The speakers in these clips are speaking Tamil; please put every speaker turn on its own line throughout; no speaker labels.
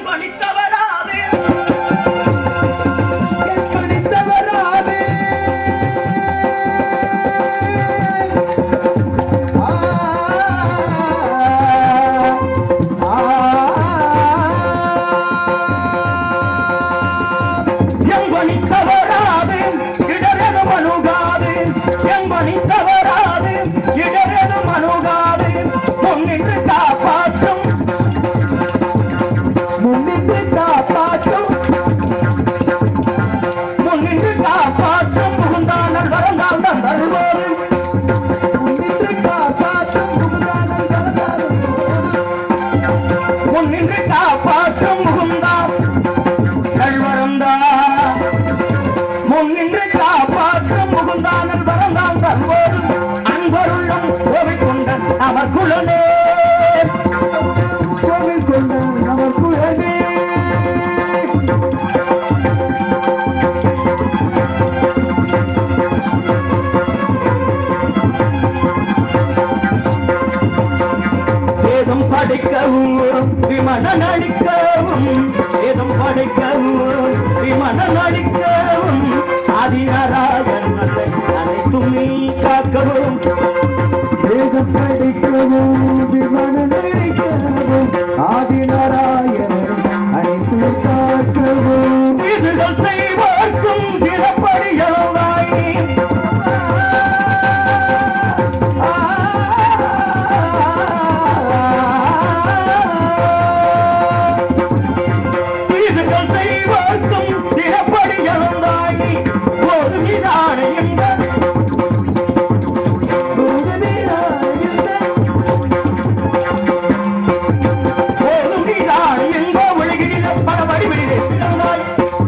என் பணித்தவராது
கணித்தவராமே ஆ
எம்பணித்தவராது இடரெதும் அணுகாது எம்பணித்தவராது இடரெதும் அணுகாது முன்னின்று காப்பாற்றும்
முன்னின்று காப்பாற்றும்
முன்னின்று காப்பாற்றும் முகுந்தானல் வரந்தான் தருவோரு
முன்னின்று காப்பாற்றும் முகுதானல் கலந்தாரும்
முன்னின்று காப்பாற்றும் முகுந்தான் நல்வரந்தா முன்னின்று காப்பாற்றும் முகுந்தானல் வரந்தான் தருவோரு அன்பருள்ளம் கோவிக்கொண்டன் அவர் குழலே
கோவில் கொண்ட அவர் குழலே
வேதம் படிக்கவும் விமனன் அடிக்கவும் வேதம் படிக்கவும் விமனன் அடிக்கவும் ஆதிநாராயணன் அனைத்தும் நீ காக்கவும்
வேதம் படிக்கவும் விமானம் நினைக்கவும் ஆதிநாராயணன் அனைத்து காக்கவும்
இதுகள் செய்வார்க்கும் தினப்படியாய் இதுகள் செய்வார்க்கும் தினப்படியாய் ஒரு விதான என்ற போதும் நீதான் என்போ உலகினில் பல வடிவிலே பிறந்தாய்.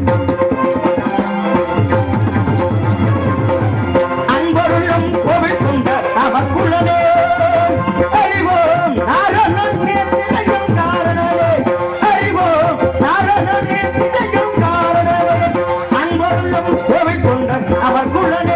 அன்பருள்ளம் கோவில் கொண்ட நமக்குள்ளதே அறிவோம் நாரணன் நேர்த்திலையும் காரணமே அறிவோம் நாரணன் நேர்த்திலையும் காரணமே அன்பருள்ளம் கோவில் கொண்ட நமக்குள்ளதே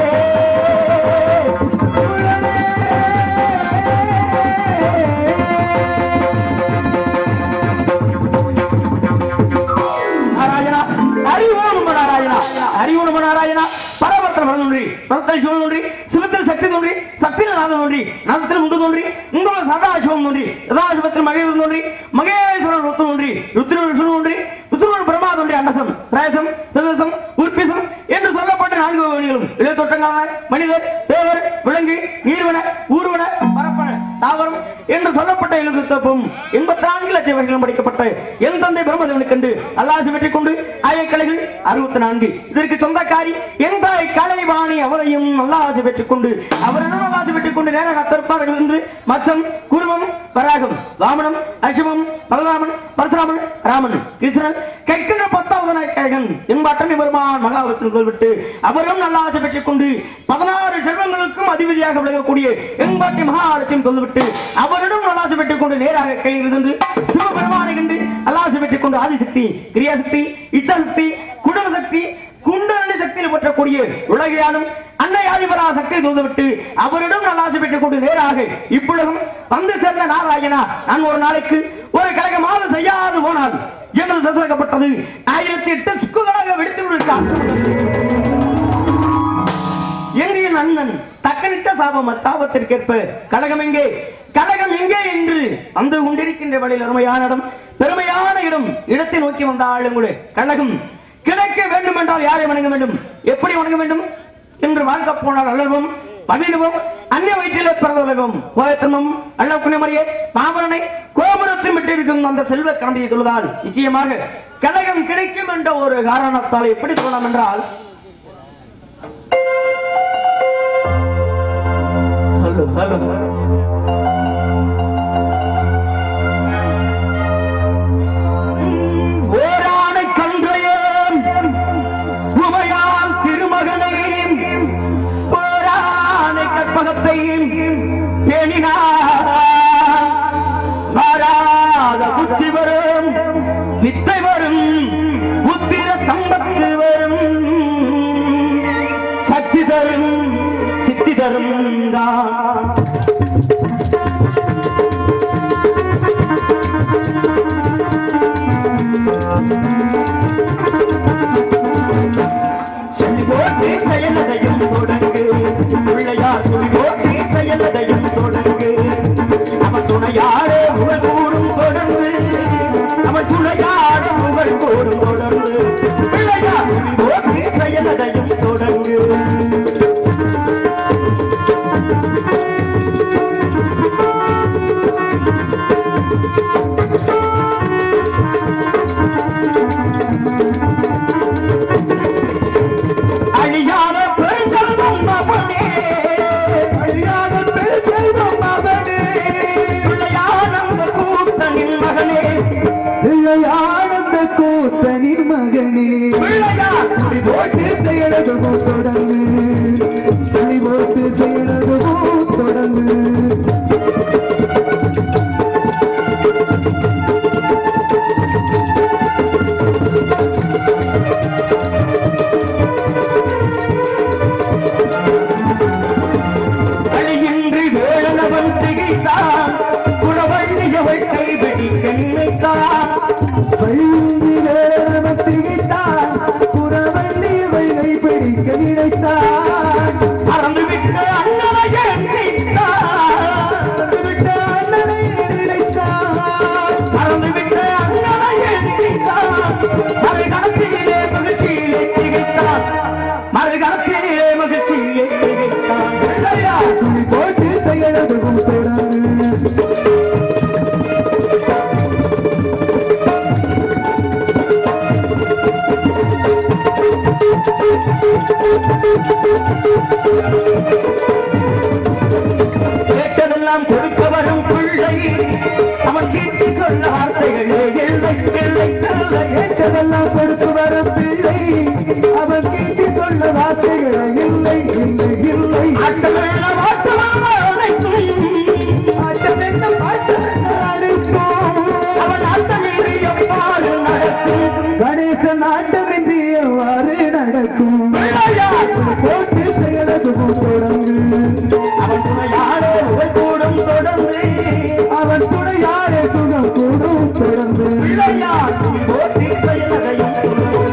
நாராயணா அறிவோம் நம்ம நாராயணா அறிவோம் நம்ம நாராயணா பரவர்த்தன மரம் தோன்றி பரத்தில் சிவன் தோன்றி சிவத்தில் சக்தி தோன்றி சக்தியில் நாதம் தோன்றி நாதத்தில் முந்து தோன்றி முந்தோட சதாசிவம் தோன்றி சதாசிவத்தில் மகேஸ்வரன் தோன்றி மகேஸ்வரன் ருத்து தோன்றி ருத்திரன் விஷ்ணு தோன்றி விஷ்ணுவன் பிரம்மா தோன்றி அன்னசம் திரேசம் சதுசம் உற்பிசம் என்று சொல்லப்பட்ட நான்கு வழிகளும் இளையத்தோட்டங்களான மனிதர் தேவர் விலங்கு நீர்வன ஊர்வன பரப்பன தாவரம் என்று சொல்லப்பட்ட எழுத்தப்பும் எண்பத்தி நான்கு லட்சம் வகைகளும் படிக்கப்பட்ட என் தந்தை பிரம்மதேவனை கண்டு அல்லாசி வெற்றி கொண்டு ஆய கலைகள் அறுபத்தி நான்கு இதற்கு சொந்தக்காரி என் தாய் கலைவாணி அவரையும் நல்லாசி பெற்றுக் கொண்டு அவரிடம் நல்லாசி பெற்றுக் கொண்டு நேராக அத்திருப்பார்கள் என்று மச்சம் குருமம் வராகம் வாமனம் அசுமம் பலராமன் பரசுராமன் ராமன் கிருஷ்ணன் கேட்கின்ற பத்தாவது நாயகன் எம்பாட்டன் பெருமான் மகாவிஷ்ணு விட்டு அவரும் நல்ல ஆசை பெற்றுக் கொண்டு பதினாறு செல்வங்களுக்கும் அதிபதியாக விளங்கக்கூடிய எம்பாட்டி மகாலட்சுமி தொல்விட்டு அவரிடம் நல்லாசை பெற்றுக் கொண்டு நேராக கையில் சென்று சிவபெருமானை கண்டு நல்லாசை பெற்றுக் கொண்டு ஆதிசக்தி கிரியாசக்தி இச்சாசக்தி குடும்ப சக்தி குண்டரணி சக்தியில் பற்றக்கூடிய உலகையாலும் அன்னை ஆதிபரா சக்தியை தொழுதுவிட்டு அவரிடம் நல்லாசை பெற்றுக் கொண்டு நேராக இப்புலகம் வந்து சேர்ந்த நாராயணா நான் ஒரு நாளைக்கு ஒரு கழகமாக செய்யாது போனால் எனது தசரக்கப்பட்டது ஆயிரத்தி எட்டு சுக்குகளாக வெடித்து விடுவிட்டார் எங்கிய அண்ணன் தக்கனிட்ட சாபம் அத்தாபத்திற்கேற்ப கழகம் எங்கே கழகம் எங்கே என்று வந்து கொண்டிருக்கின்ற வழியில் அருமையான இடம் பெருமையான இடம் இடத்தை நோக்கி வந்த ஆளும் கூட கழகம் கிடைக்க வேண்டும் என்றால் யாரை வணங்க வேண்டும் எப்படி வணங்க வேண்டும் என்று வாழ்க்க போனால் அழகும் பவினவும் அந்நிய வயிற்றிலே பிறந்தவர்களும் கோயத்தனும் அல்ல குணமறிய மாமரனை கோபுரத்தில் விட்டிருக்கும் அந்த செல்வ கணதியை தொழுதால் நிச்சயமாக கழகம் கிடைக்கும் என்ற ஒரு காரணத்தால் எப்படி சொல்லலாம் என்றால் ஹலோ ஹலோ ஓரானை கன்றையேன் உமையால் திருமகனையும் ஓரானை கற்பகத்தையும் பேணினார் மாறாத புத்தி வரும் வித்தை வரும் உத்திர சம்பத்து வரும் சக்தி தரும் சித்தி தரும் தான்
செயலதுவும் தொடங்கு துணி போட்டு செயலதுவும் தொடங்கு
அழியின்றி வேளனவன் திகைத்தான் குணவள்ளியவள் கைபிடிக்க நினைத்தான்
வழியிலே நமத்திட்டான் புறவள்ளி வைகை பிடிக்க நினைத்தான்
மறந்துவிட்ட அண்ணனையே நினைத்தான்
விட்ட அண்ணனை நினைத்தான்
மறந்துவிட்ட அண்ணனையே நினைத்தான் மறுகணத்திலே மகிழ்ச்சியிலே திகைத்தான் மறுகணத்திலே மகிழ்ச்சியிலே திகைத்தான்
பிள்ளையார் துணி போட்டு செயலதுவும் தொடங்கு
கேட்டதெல்லாம் கொடுக்க வரும் பிள்ளை அவன் கேட்டு சொல்ல வார்த்தைகளே இல்லை இல்லை இல்லை
கேட்டதெல்லாம் கொடுத்து வரும் பிள்ளை அவன் கேட்டு சொல்ல வார்த்தைகள் இல்லை இல்லை இல்லை
ஆட்டமெல்ல வாட்டமாக அனைத்தும்
ஆட்டமென்ன பாட்டமென்ன அழைப்போம்
அவன் ஆட்டமின்றி எவ்வாறு நடக்கும்
கணேசன் ஆட்டமின்றி எவ்வாறு நடக்கும்
பிள்ளையார்
போட்டு செயலதுவும் தொடங்கு
அவன் துணையாரே உடல் கூடும் தொடர்ந்து
அவன் துணையாரே சுகம் கூடும் தொடர்ந்து
பிள்ளையார் துணி போட்டி செயலதையும் தொடர்ந்து.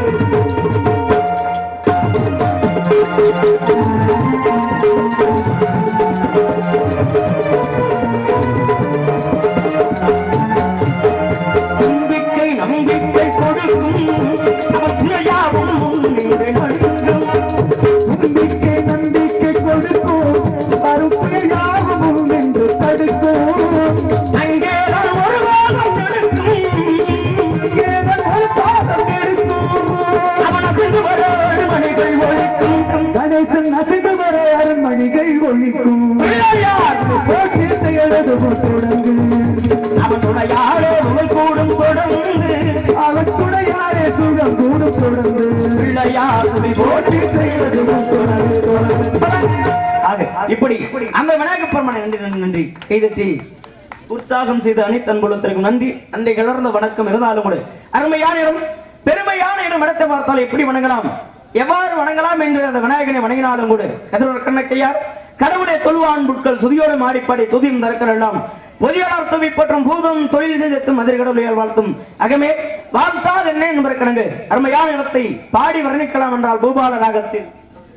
நம்பிக்கை நம்பிக்கை கொடுக்கும் அவன் துணையாவும் முன்னேறி நடுங்கும்
நம்பிக்கை நம்பிக்கை கொடுக்கும் அருப்பையாகவும் என்று தடுக்கும்
அங்கேதான் ஒரு வாரம் நடக்கும்
ஏதன் ஒரு பாதம் எடுக்கும்
அவன் அசைந்து வர மணிகள் ஒழிக்கும்
கணேசன் அசைந்து வர அரண்மணிகள் ஒழிக்கும்
பிள்ளையார்
போட்டி செயலதுவும் தொடங்கு
அவன் துணையாரே உடல் கூடும் தொடர்ந்து
அவன் துணையாரே சுகம் கூடும் தொடர்ந்து
பிள்ளையார் துணி
போட்டி செயலதுவும் தொடங்கு தொடங்கு
ஆக இப்படி அந்த விநாயகப் பெருமானை நன்றி நன்றி நன்றி கைதட்டி உற்சாகம் செய்த அனைத்து அன்புலத்திற்கும் நன்றி நன்றி கிளர்ந்த வணக்கம் இருந்தாலும் கூட அருமையான இடம் பெருமையான இடம் இடத்தை பார்த்தால் எப்படி வணங்கலாம் எவ்வாறு வணங்கலாம் என்று அந்த விநாயகனை வணங்கினாலும் கூட கதிரவர் கண்ணக்கையார் கடவுளை தொல்வான் புட்கள் சுதியோடு மாடிப்பாடி துதியும் தரக்கர் எல்லாம் பொதியாளர் துவி பற்றும் பூதம் தொழில் செய்தும் மதுரை கடவுளையால் வாழ்த்தும் அகமே வாழ்த்தாது என்ன என்பது கணங்கு அருமையான இடத்தை பாடி வர்ணிக்கலாம் என்றால் பூபால ராகத்தில்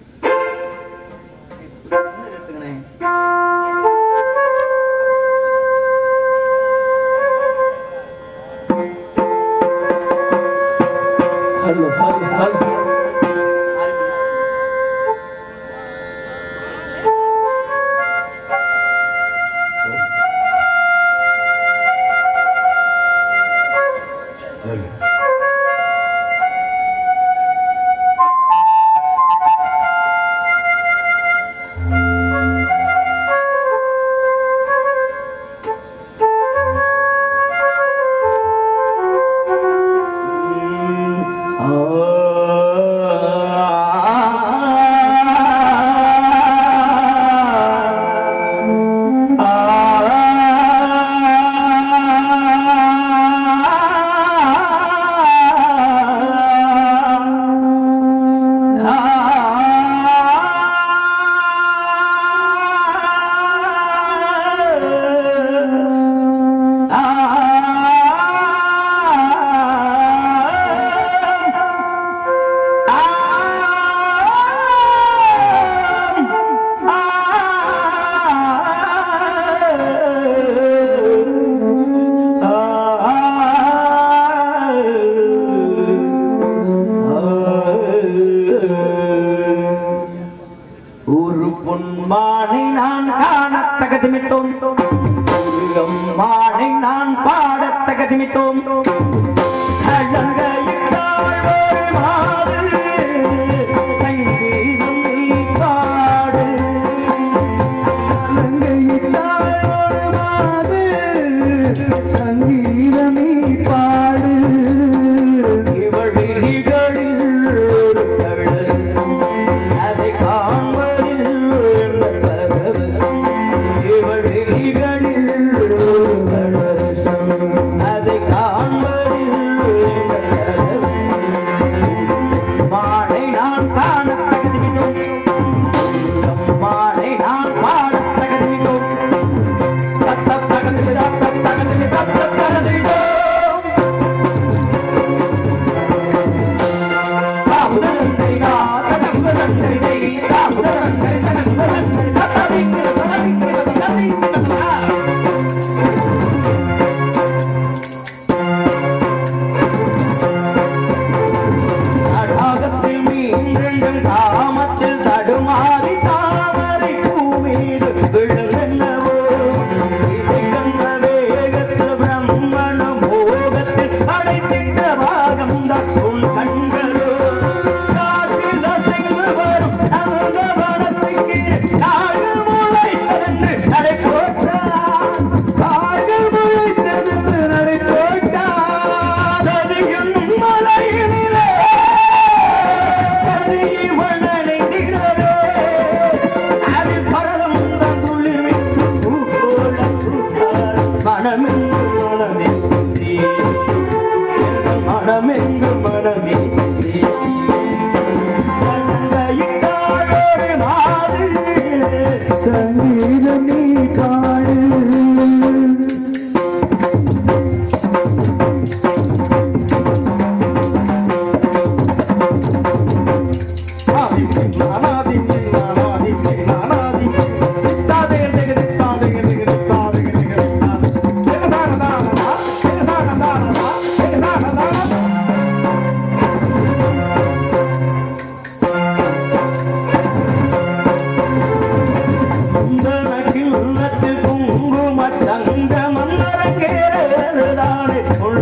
ஹலோ ஹலோ ஹலோ
ஒரு பொன்மானை நான் காண தகதிமித்தோம் ஒரு அம்மானை நான் பாட தகதிமித்தோம் சலங்கையிட்டாள் ஒரு மாது, சங்கீதம் நீ பாடு.
சலங்கையிட்டாள் ஒரு மாது, சங்கீதமே பாடு
இவள் விழிகளில் ஒரு கழசம்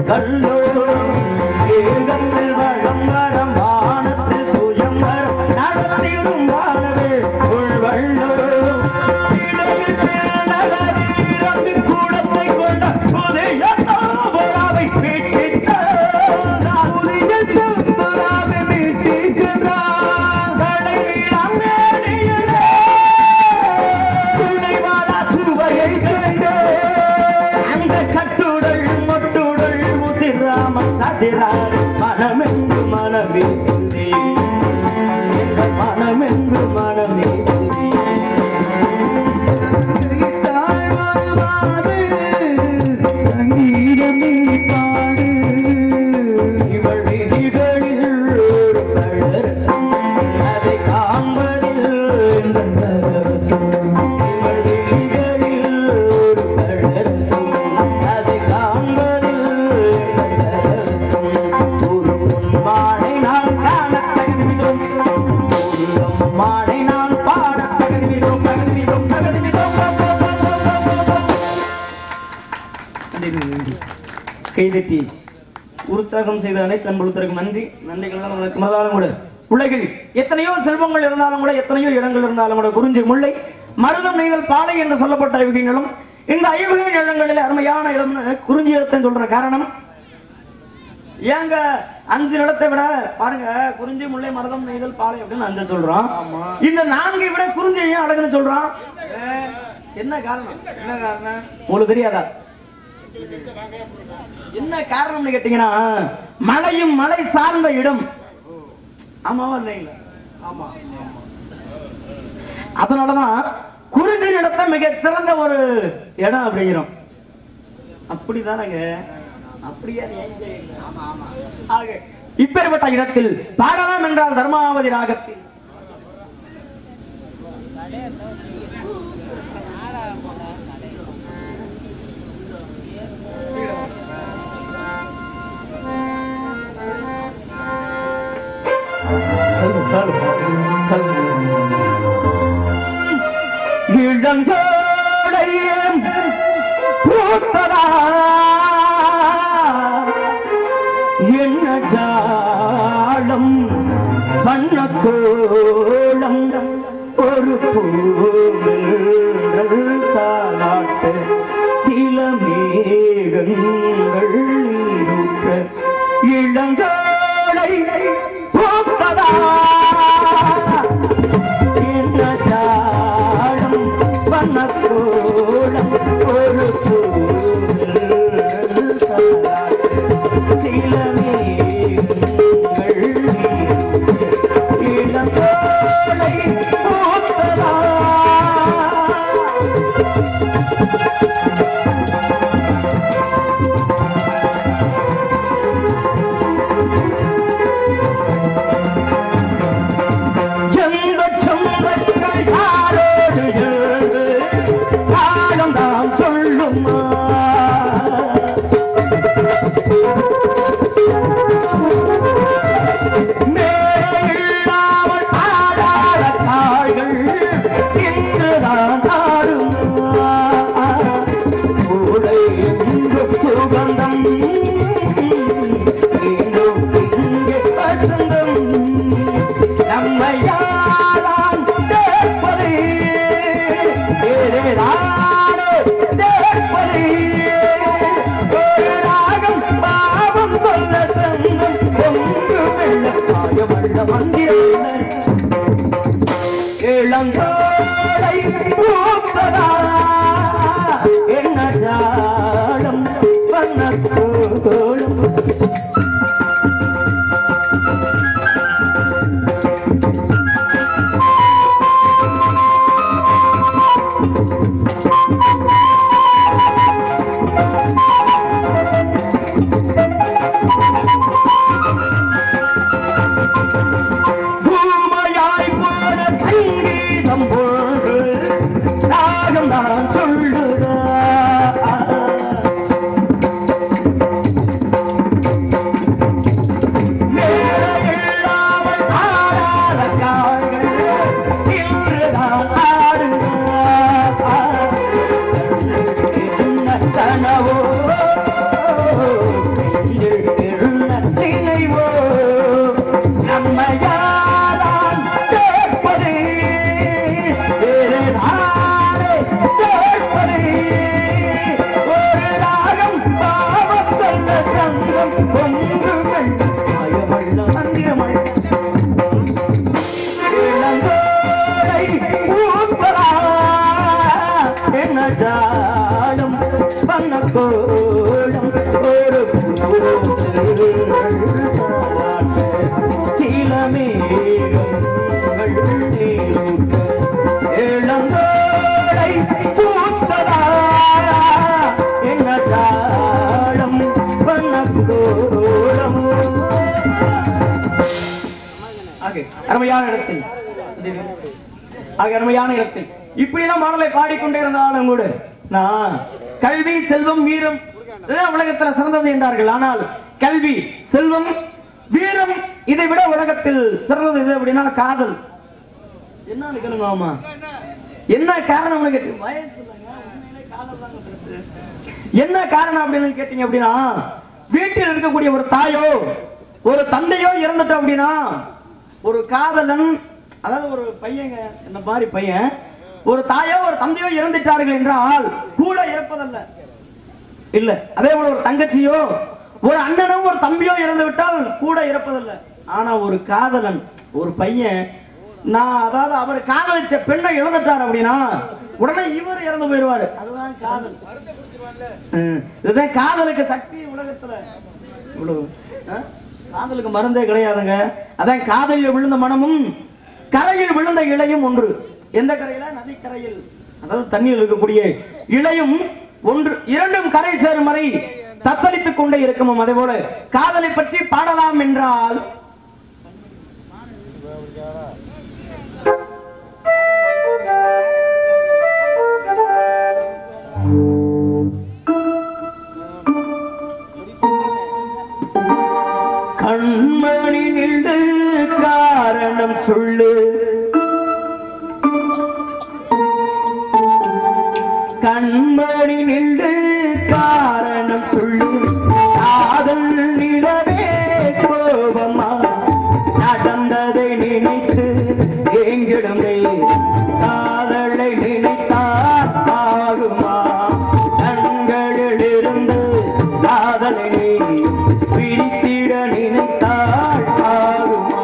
கல்லோ ஏகத்தில் வளம் வரம் வானத்தில் சுயம் வரம் நடத்திடும் வானவே உள்வள்ளோ இடையில் பிறந்தவர் இரண்டு கூடத்தை கொண்ட புதிய தாவராவை மீட்டிச் சென்றார். புதிய தாவராவை மீட்டிச் சென்றார். தலைவிழாம் மேடையிலே சுனைவாலா சுவையை கண்டு அந்த கட்டுடல் மொட்டுடல் முத்திராமன் சாட்டிறார் மனமெங்கு மனமேசுதே மனமெங்கு மனமேசுதே
தாழ்வாது சங்கீதமே பாடு
இவள் விழிகளில் ஒரு பழரசம் அதை காண்பதில் இந்த நரரசம் இவள் விழிகளில் ஒரு பழரசம் அதை காண்பதில் இந்த நரரசம் ஒரு பொன்மானை நான் காணத் தகுதிவிதோம் ஒரு மானை நான் பாடத் தகுதிவிதோம் தகுதிவிதோம் தகுதிவிதோம் கைதட்டி உற்சாகம் செய்த அனைத்து அன்புத்தருக்கு நன்றி நன்றிகள் தான் உனக்கு மனதாலும் கூட உலகில் எத்தனையோ செல்வங்கள் இருந்தாலும் கூட எத்தனையோ இடங்கள் இருந்தாலும் கூட குறிஞ்சி முல்லை மருதம் நெய்தல் பாலை என்று சொல்லப்பட்ட ஐவகை நிலம் இந்த ஐவகை நிலங்களில் அருமையான இடம்னு குறிஞ்சி இடத்தை சொல்ற காரணம் ஏங்க அஞ்சு நிலத்தை விட பாருங்க குறிஞ்சி முல்லை மருதம் நெய்தல் பாலை அப்படின்னு அஞ்சு சொல்றோம் இந்த நான்கை விட குறிஞ்சி ஏன் அழகுன்னு சொல்றான் என்ன காரணம்
என்ன காரணம்
உங்களுக்கு தெரியாதா என்ன காரணம்னு கேட்டீங்கன்னா மலையும் மலை சார்ந்த இடம் ஆமாவா இல்லைங்களா
ஆமா
அதனாலதான் குறிஞ்சி நிலத்தை மிக சிறந்த ஒரு இடம் அப்படிங்கிறோம் அப்படிதானங்க அப்படியா நீங்க? ஆக, இப்பேற்பட்ட இடத்தில் பாடலாம் என்றால் தர்மாவதி ராகத்தில் இளஞ்சோடையும் பூத்ததா என்ன ஜாலம் வண்ண கோலம் ஒரு பூமில் தாளாட்ட சில மேகங்கள் நீரூற்ற இளஞ்சோடை பூத்ததா என்ன ஜாலம் வண்ணக்கோலம் ஒரு பூவில் தாலாட்டு சில மேகங்கள் இளங்கோலை பூத்ததா எந்த சொந்தங்கள் யாரோடு எழுது காலம் நாம் சொல்லுமா மேலாமல் ஆடாத தாள்கள் இன்றுதான் ஆடுமா சூளை எங்கும் சுகந்தம் மீண்டும் இங்கே வசந்தம் நம்மை யாரால் சேர்ப்பது வேறாரோ சேர்ப்பது ஒரு ராகம் பாவம் சொல்ல சங்கம் ஒன்று வெள்ள காயமல்ல மந்திரம் இளங்கோடை பூத்ததா என்ன ஜாடம் வண்ணத்தோடும் பூமையாய் போன சங்கீதம் போன்று ராகம் நான் சொல்லுதா மேலாமல் ஆடாத கால்கள் இன்றுதான் ஆடுதா என்ன கனவோ ஜாடம் வண்ணக்கோடம் ஒரு இளந்தோடை பூத்ததா என்ன ஜாடம் வண்ணக்கோடம் ஆக அருமையான இடத்தில் ஆக அருமையான இடத்தில் இப்படியெல்லாம் பாடலை பாடிக்கொண்டே இருந்தாலும் கூட நான் கல்வி செல்வம் வீரம் இதுதான் உலகத்துல சிறந்தது என்றார்கள் ஆனால் கல்வி செல்வம் வீரம் இதை விட உலகத்தில் சிறந்தது எது அப்படின்னா காதல் என்னன்னு கேளுங்க ஆமா என்ன காரணம் உனக்கு தெரியும்? வயசு இல்லைங்க, உண்மையிலே காதல் தாங்க பெருசு. என்ன காரணம் அப்படின்னு கேட்டீங்க அப்படின்னா வீட்டில் இருக்கக்கூடிய ஒரு தாயோ ஒரு தந்தையோ இறந்துட்டோம் அப்படின்னா ஒரு காதலன் அதாவது ஒரு பையங்க இந்த மாதிரி பையன் ஒரு தாயோ ஒரு தந்தையோ இறந்துட்டார்கள் என்றால் கூட இறப்பதல்ல இல்ல அதே போல ஒரு தங்கச்சியோ ஒரு அண்ணனோ ஒரு தம்பியோ இறந்து விட்டால் கூட இறப்பதில்ல ஆனா ஒரு காதலன் ஒரு பையன் நான் அதாவது அவர் காதலிச்ச பெண்ணை இழந்துட்டார் அப்படின்னா உடனே இவர் இறந்து போயிடுவாரு அதுதான் காதல் ம், இதுதான் காதலுக்கு சக்தி உலகத்துல இவ்வளவு ஆ? காதலுக்கு மருந்தே கிடையாதுங்க அதான் காதலில் விழுந்த மனமும் கரையில் விழுந்த இலையும் ஒன்று எந்த கரையில நதிக்கரையில் அதாவது தண்ணியில் இருக்கக்கூடிய இலையும் ஒன்று இரண்டும் கரை சேரும் வரை தத்தளித்துக் கொண்டே இருக்குமாம் அதே போல காதலை பற்றி பாடலாம் என்றால் கண்மணி நின்று காரணம் சொல்லு கண்மணி நின்று காரணம் சொல்லு காதல் நிலவே கோபமா நடந்ததை நினைத்து ஏங்கிடுமே காதலை நினைத்தால் ஆகுமா கண்களில் இருந்து காதலை நீ பிரித்திட நினைத்தால் ஆகுமா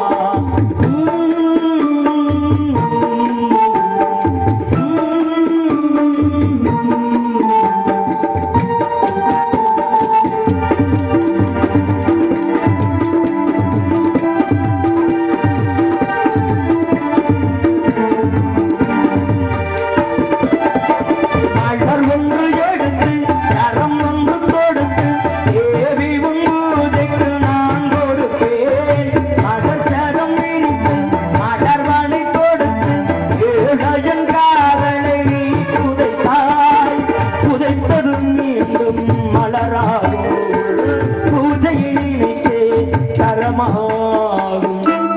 மலர் ஒன்று எடுத்து கரம் ஒன்று கொடுத்து ஏவி உங்கூதைக்கு நான் கொடுப்பேன் மலர் சரம் விரித்து மலர்வனை கொடுத்து ஏழையன் காதலை நீ புதைத்தாய் புதைத்ததும் மீண்டும் மலராகும் பூஜையை நினைத்தே தரமாகும்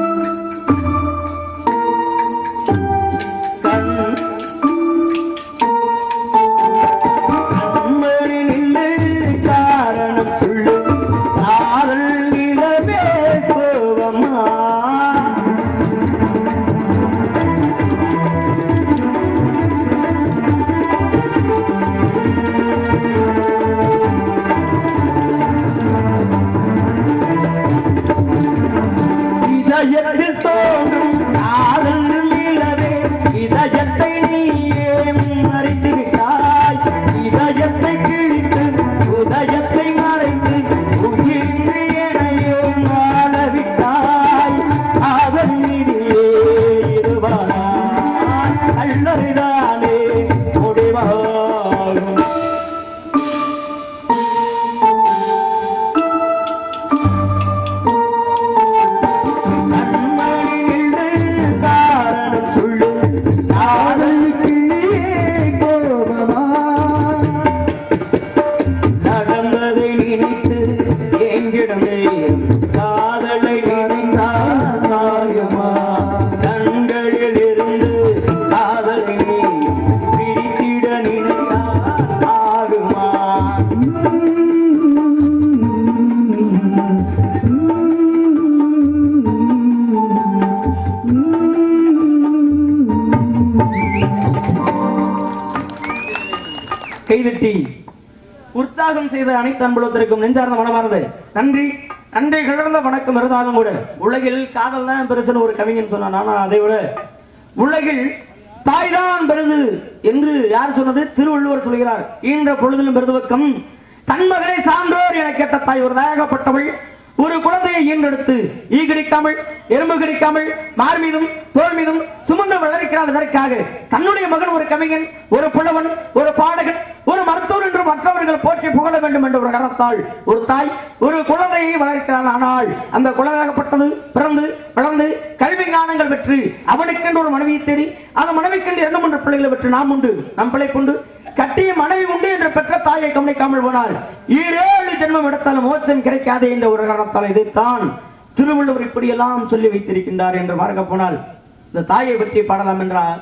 கண் கண்மணி நின்று காரணம் சொல்லு காதல் நிலவே கோவமா இதயத்தில் தோன்றும் காதல் நிலவே இதயத்தை நீயே மறைத்து விட்டாய் இதயத்தை கிழித்து உதயத்தை மறைத்து உயிரின்றி எனையே வாழ விட்டாய் அவன் மீதியே இருவானா அல்லறிதானே முடிவாகும் கண்மணி நின்று காரணம் சொல்லு காதலுக்கு கோபமா நடந்ததை நினைத்து எங்கிடமே காதலை நினைத்தால் காயமா கண்களில் இருந்து காதலை நீ பிரித்திட நினைத்தால் ஆகுமா கைதட்டி உற்சாகம் செய்த அனைத்து அன்புலத்திற்கும் நெஞ்சார்ந்த மனமானது நன்றி நன்றி கிளர்ந்த வணக்கம் இருந்தாலும் கூட உலகில் காதல் தான் பெருசுன்னு ஒரு கவிஞன் சொன்னான் ஆனா அதை விட உலகில் தாய்தான் பெருது என்று யார் சொன்னது திருவள்ளுவர் சொல்கிறார் ஈன்ற பொழுதிலும் பெருதுவக்கம் தன் மகனை சான்றோர் என கேட்ட தாய் ஒரு தாயகப்பட்டவள் ஒரு குழந்தையை ஈன்றெடுத்து ஈ கிடைக்காமல் எறும்பு கிடைக்காமல் மார் மீதும் தோல் மீதும் சுமந்து வளர்க்கிறார் இதற்காக தன்னுடைய மகன் ஒரு கவிஞன் ஒரு புலவன் ஒரு பாடகன் ஒரு மருத்துவர் என்று மற்றவர்கள் போற்றி புகழ வேண்டும் என்ற ஒரு கரத்தால் ஒரு தாய் ஒரு குழந்தையை வளர்க்கிறாள் ஆனால் அந்த குழந்தையாகப்பட்டது பிறந்து வளர்ந்து கல்வி ஞானங்கள் பெற்று அவனுக்கென்று ஒரு மனைவியை தேடி அந்த மனைவிக்கென்று இரண்டு மூன்று பிள்ளைகளை பெற்று நாம் உண்டு நம் பிள்ளைக்குண்டு கட்டிய மனைவி உண்டு என்று பெற்ற தாயை கவனிக்காமல் போனால் ஈரேழு ஜென்மம் எடுத்தாலும் மோட்சம் கிடைக்காதே என்ற ஒரு காரணத்தால் இதைத்தான் திருவள்ளுவர் இப்படியெல்லாம் சொல்லி வைத்திருக்கின்றார் என்று பார்க்க போனால் இந்த தாயை பற்றி பாடலாம் என்றால்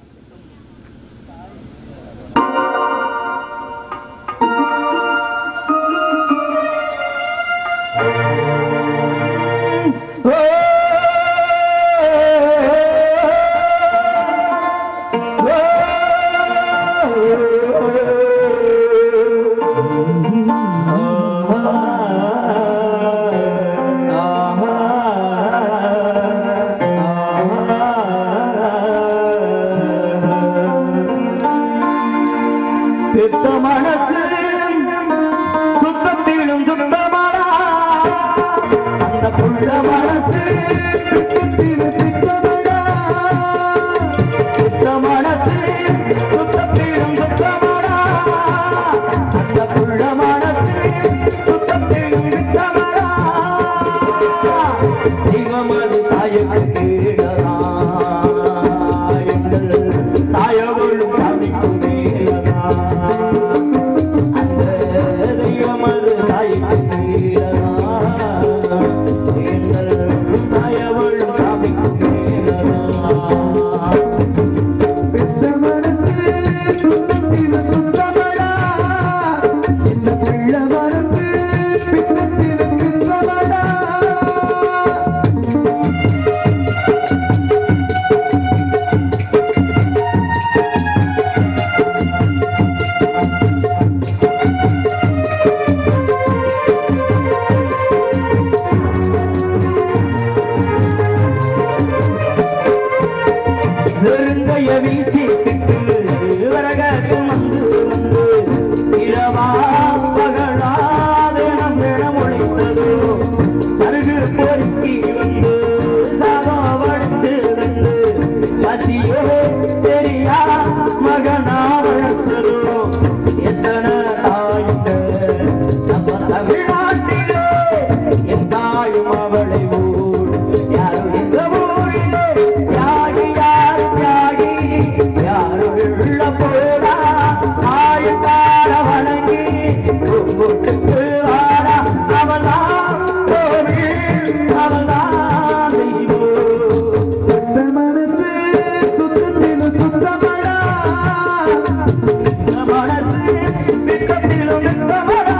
பெத்த மனசு சுத்தத்திலும் சுத்தமாடா அந்த புள்ள மனசு சுத்தத்திலும் சுத்தமாடா சுத்த மனசு சுத்தத்திலும் சுத்தமாடா அந்த புள்ள மனசு சுத்தத்திலும் சுத்தமாடா தெய்வமது தாயக்கு கீழதா எங்கள் தாயவளும் சாமிக்கும் மேலதா அந்த தெய்வமது தாய்க்கு கீழதா எங்கள் தாயவளும் சாமிக்கும் மேலதா
பெத்த மனசு சுத்தத்தில சுத்தமடா இந்த பிள்ள மனசு பித்தத்தில பித்தமடா
நெருங்கைய வீசிக்கிட்டு விறக சுமந்து வந்து இரவா பகலா தினம் தினம் ஒழித்ததோ சருகு பொறுக்கி வந்து சாதம் வடிச்சு வந்து பசியே தெரியா மகனா வளர்த்ததோ எத்தனை தாயுங்க நம்ம தமிழ்நாட்டிலே என் தாயும் அவளை ஊர் யாரும் இந்த ஊரிலே தியாகி யார் தியாகி யாரும் உள்ள போடா ஆயுக்கார வணங்கி கூட்டுக்கு வாடா அவள்தான் கோவில் அவள்தான் தெய்வம்
பெத்த மனசு சுத்தத்தில சுத்தமடா
மனசு மிக்கத்திலும் மிக்கமடா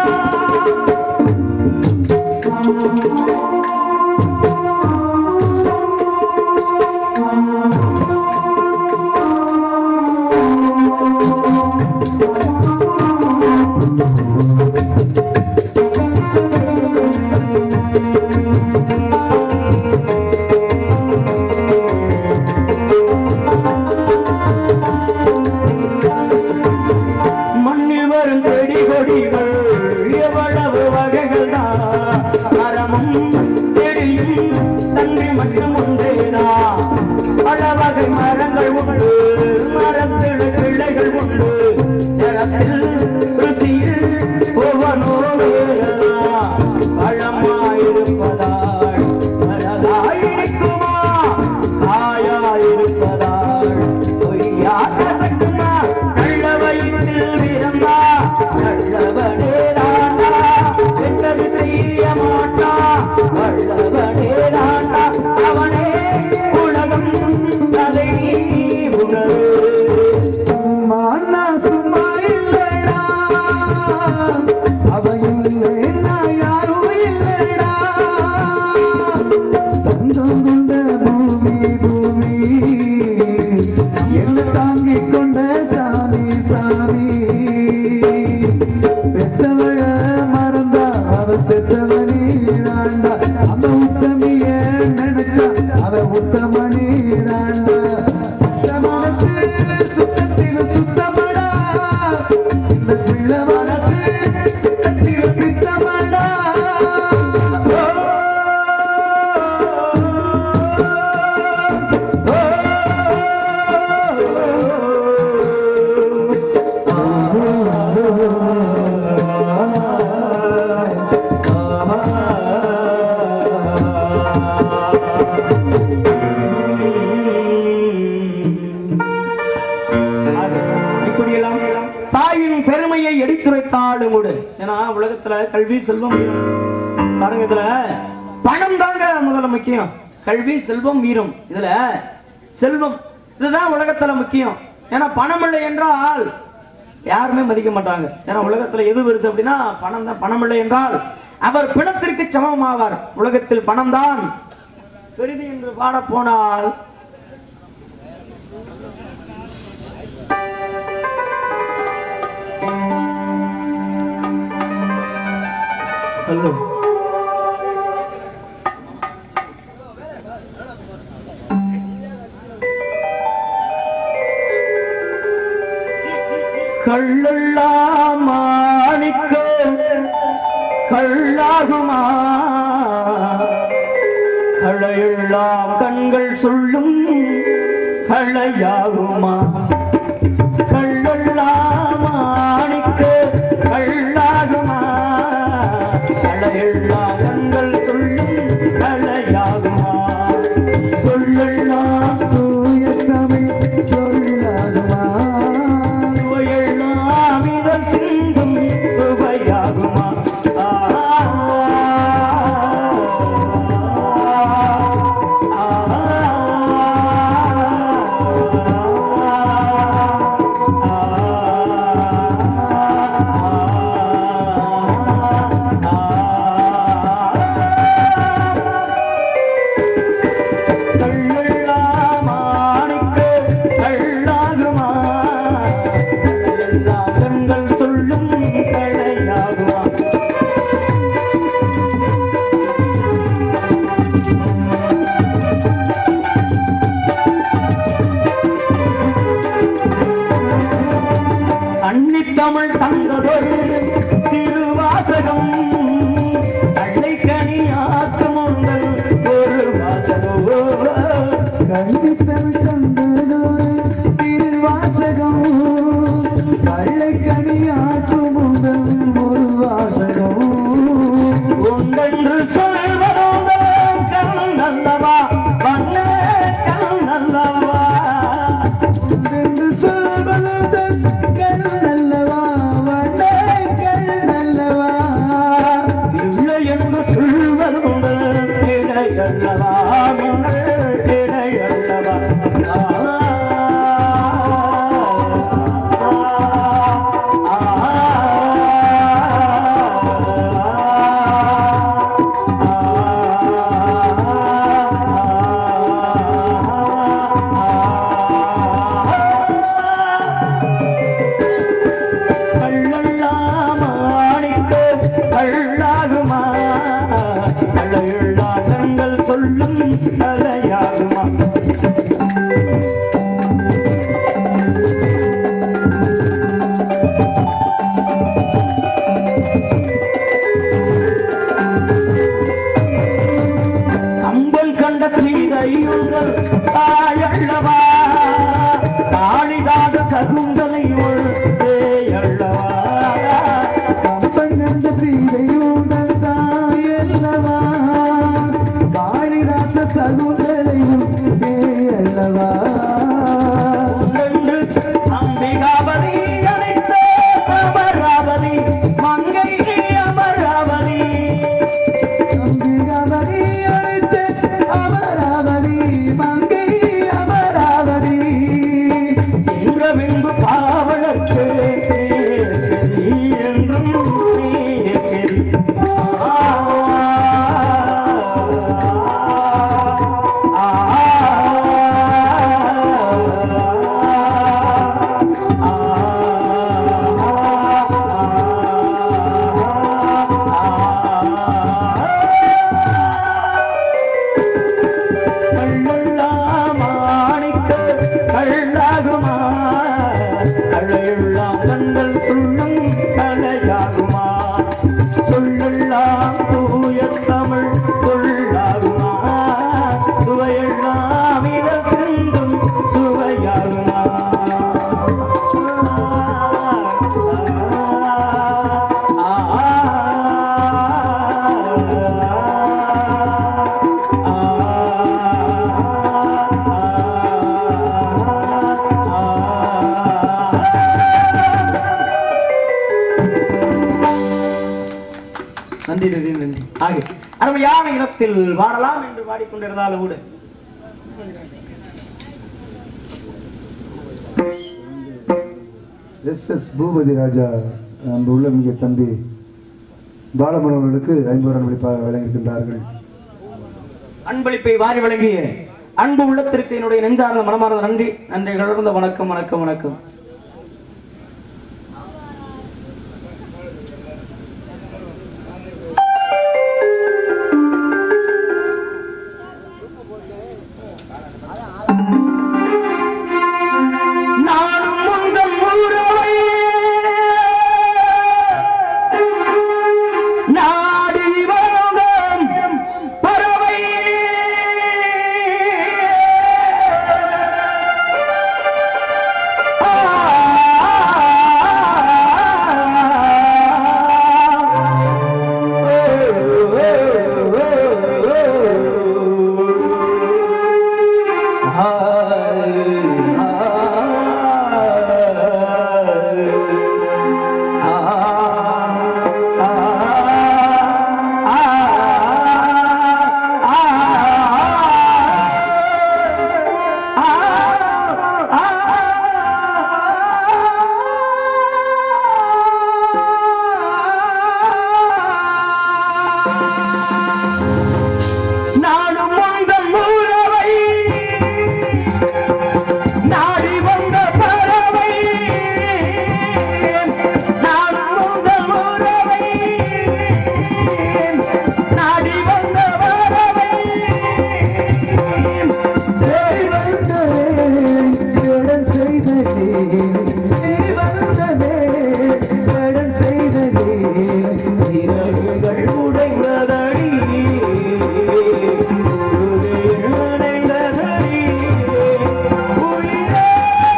மண்ணில் வரும் செடி கொடிகள் எவ்வளவு வகைகள் தான் மரமும் செடியும் தன்மை மட்டும் ஒன்றேதான் பல வகை மரங்கள் உண்டு மரத்தில் கிளைகள் உண்டு நிறத்தில் ருசியில் ஒவ்வொன்றோ வேறலாம் பழமாயிருப்பதால் அழகாயிருக்குமா காயாயிருப்பதால் பொய்யா கசக்குமா நல்ல வயிற்றில் விரும்பா நல்லவனே தாண்டா என்றது செய்ய மாட்டா வல்லவனே தாண்டா அவனே உலகம் அதை உணரு
மானா சும்மா இல்லடா அவ இல்லைன்னா யாரும் இல்லடா தந்தம் கொண்ட பூமி பூமி என்ன தாங்கிக் கொண்ட சாமி சாமி பெத்தவள மறந்தா அவ செத்தவனி நான்டா அவ உத்தமிய நினைச்சா அவ உத்தமணி நான்டா
எடுத்துரைத்தாலும் கூட ஏன்னா உலகத்துல கல்வி செல்வம் வீரம் பாருங்க இதுல பணம் தாங்க முதல்ல முக்கியம் கல்வி செல்வம் வீரம் இதுல செல்வம் இதுதான் உலகத்துல முக்கியம் ஏன்னா பணம் இல்லை என்றால் யாருமே மதிக்க மாட்டாங்க ஏன்னா உலகத்துல எது பெருசு அப்படின்னா பணம் தான் பணம் இல்லை என்றால் அவர் பிணத்திற்கு சமமாவார் உலகத்தில் பணம் தான் பெரிது என்று பாட போனால் ஹலோ கள்ளெல்லாம் மாணிக்க கள்ளாகுமா களையெல்லாம் கண்கள் சொல்லும் களையாகுமா கள்ளெல்லாம் மாணிக்க கள்ளாகுமா களையெல்லாம் கண்கள் சொல்லும் களையாகுமா சொல்லெல்லாம்
தூய தமிழ் சொல்லாகுமா
சுவையெல்லாம் இதழ் சிந்தும் சுவையாகுமா ஆ, ஆ, கள்ளெல்லாம் மாணிக்க கள்ளாகுமா எல்லா கண்கள் சொல்லும் களையாகுமா அன்னி தமிழ் தந்ததொரு திருவாசகம் அள்ளைக்கனி ஆக்கும் உங்கள் ஒரு வாசகோ
கண்டித்தல் தந்ததோரு திருவாசகம் கள்ளக்கனியாக்கும் முதல் ஒரு வாசகம்
உண்டென்று சொல்வதோங்க கண்ணல்லவா வண்ண கண்ணல்லவா
என்று சொல்வதுடன் கண்ணல்லவா வண்ணங்கள் நல்லவா
இல்லை என்று சொல்வதோங்க கிடையல்லவா கிடையல்லவா சொல்லும் கலையாகுமா கம்பன் கண்ட ஸ்ரீதையுங்கள் தாயல்லவா காளிதாத சகுந்தலை ஒரு சேயல்லவா
கம்பங்கண்ட சீதையுடன் தாயல்லவா காளிதாச சகுந்தலையும் சேயல்லவா
உண்டென்று அம்பிகாபதி அழைத்த அமராவதி மங்கை அமராவதி
அம்பிகாபதி அழைத்து அமராவதி மங்கை அமராவதி
சென்ற பின்பு பாவலற்கு என்றும் நீர்க்கெதி. ஆ, ஆ, கள்ளெல்லாம் மாணிக்க கள்ளாகுமா களையெல்லாம் கண்கள் சொல்லும் கலையாகுமா சொல்லெல்லாம் தூய தமிழ் சொல்லாகுமா சுவையெல்லாம் இதழ் சிந்தும் சுவையாகுமா ஆ நன்றி நன்றி நன்றி ஆக அருமையான இடத்தில் வாழலாம் என்று பாடிக்கொண்டிருந்தாலும் கூட
எஸ் எஸ் பூபதி ராஜா அன்பு உள்ள மிக தம்பி பாலமன் அவர்களுக்கு ஐம்பது ரன் வெளிப்பாக வழங்கியிருக்கின்றார்கள்
அன்பளிப்பை வாரி வழங்கிய அன்பு உள்ளத்திற்கு என்னுடைய நெஞ்சார்ந்த மனமார்ந்த நன்றி நன்றி கலர்ந்த வணக்கம் வணக்கம் வணக்கம் நானும் உந்தன் உறவை நாடி வந்தோம் பறவை ஆ, நானும் உங்கள் உறவை நாடி வந்த பறவை நானும் உங்கள் உறவை நாடி வந்த பறவை
தேடி வந்ததே, கடன் செய்ததே, தேடி வந்ததே, கடன் செய்ததே, இரவுகள்
உடைந்ததடி உடைந்ததடி உயிரே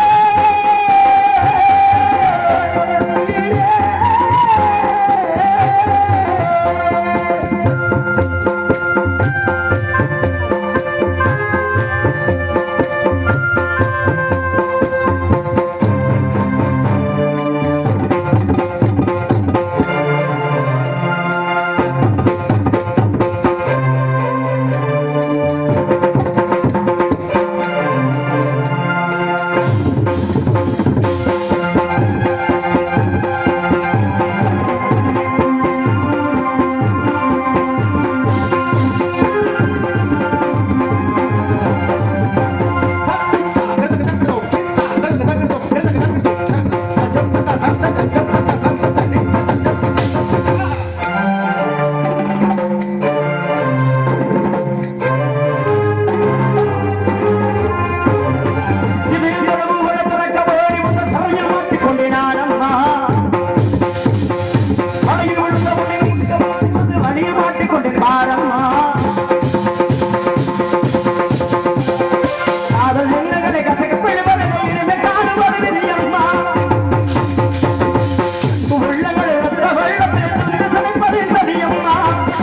இது கனவுகளை திறக்க ஓடி வந்த சமயம் மாற்றிக் கொண்டேனான் அம்மா. வலையில் விழுந்த உன்னை மீட்க ஓடி வந்து வழியில் மாட்டிக் கொண்டேன் பாரம்மா. காதல் எண்ணங்களை கசக்கப் விடுவதை இனிமே காணுவது விதியம்மா. உள்ளங்களை ரத்த வெள்ளத்தில் துணிந்து சமைப்பது சதியம்மா.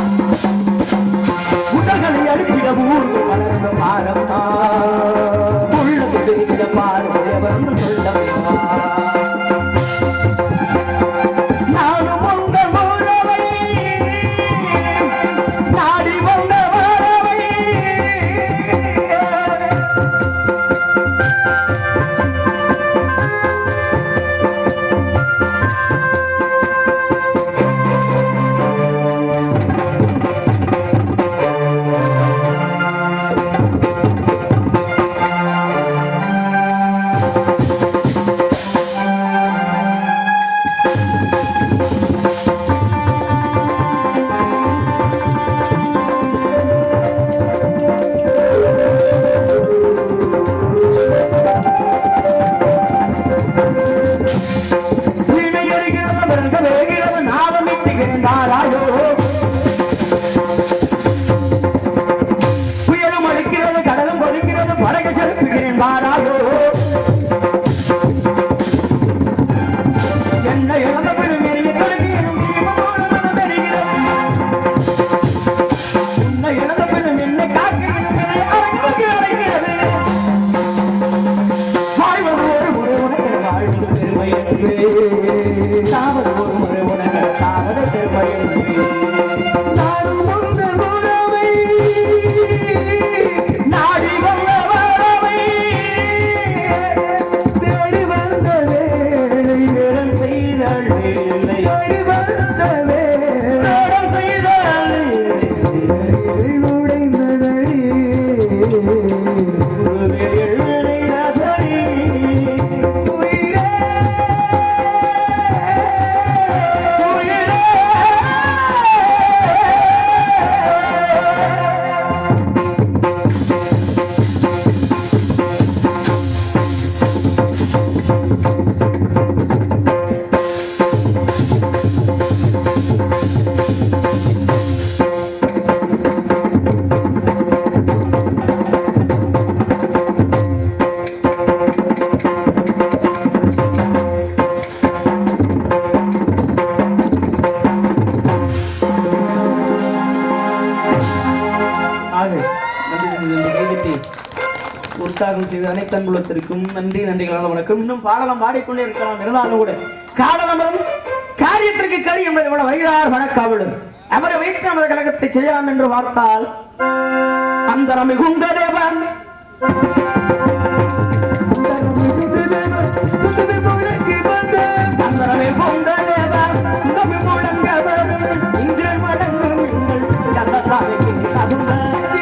உடல்களை அழுத்திட ஊர்ந்து வளர்ந்த பாரம்மா உள்ளது தெரிந்த பார்வையவர்ந்து சொல்லம்மா நானும் உங்கள் உறவை நாடி வந்த வரவை வீணை எறிகிறது, மிருக வேகிறது, நாதம் இட்டுகிறேன் தாராயோ. புயலும் அடிக்கிறது, கடலும் கொதிக்கிறது, படகு செலுத்துகிறேன் தாராயோ. என்னை இழந்த பின் மெருகி கடுகிறேன், தீபமோடு மனம் எரிகிறது. உன்னை இழந்த பின் என்னை காக்கிறேன், என்னை அரைக்குது, அரைக்கிறது. வாழ்வது ஒரு முறை உனக்கு வாழ்வது பெருமை என்று சாவது ஒரு முறை உனக்கு சாவது பெருமை என்று இல்லை
வழிவந்தவே
நாடம் செய்தால்
உடைந்ததடி உயிரே
ஆக நன்றி நன்றி நன்றி கைதட்டி உற்சாகம் செய்த அனைத்து அன்புலத்திற்கும் நன்றி நன்றிகளான வணக்கம் இன்னும் பாடலாம் பாடிக்கொண்டே இருக்கலாம் இருந்தாலும் கூட காலநம்பரம் காரியத்திற்கு கடி என்பதை விட வருகிறார் வணக்காவலர் அவரை வைத்து நமது கழகத்தை செய்யலாம் என்று பார்த்தால் அந்த மிகுந்த தேவன் அந்த மிகுந்த தேவன் நம்பி முழங்கவர் இன்று மடங்கும் எங்கள் கந்தசாமிக்கு தகுந்த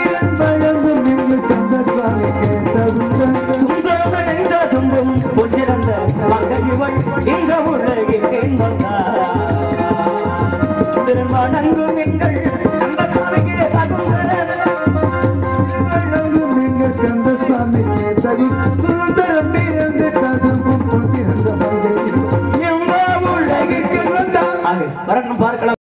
சுந்தரமடைந்த துன்பம் பொன்னிறந்த மங்கையுவள் இந்த உலகில் வந்தார் திருமணங்கும் எங்கள் அந்த சாமிக்கு தகுந்த எந்த உலகிற்கு வந்தார். ஆக, வரட்டும் பார்க்கலாம்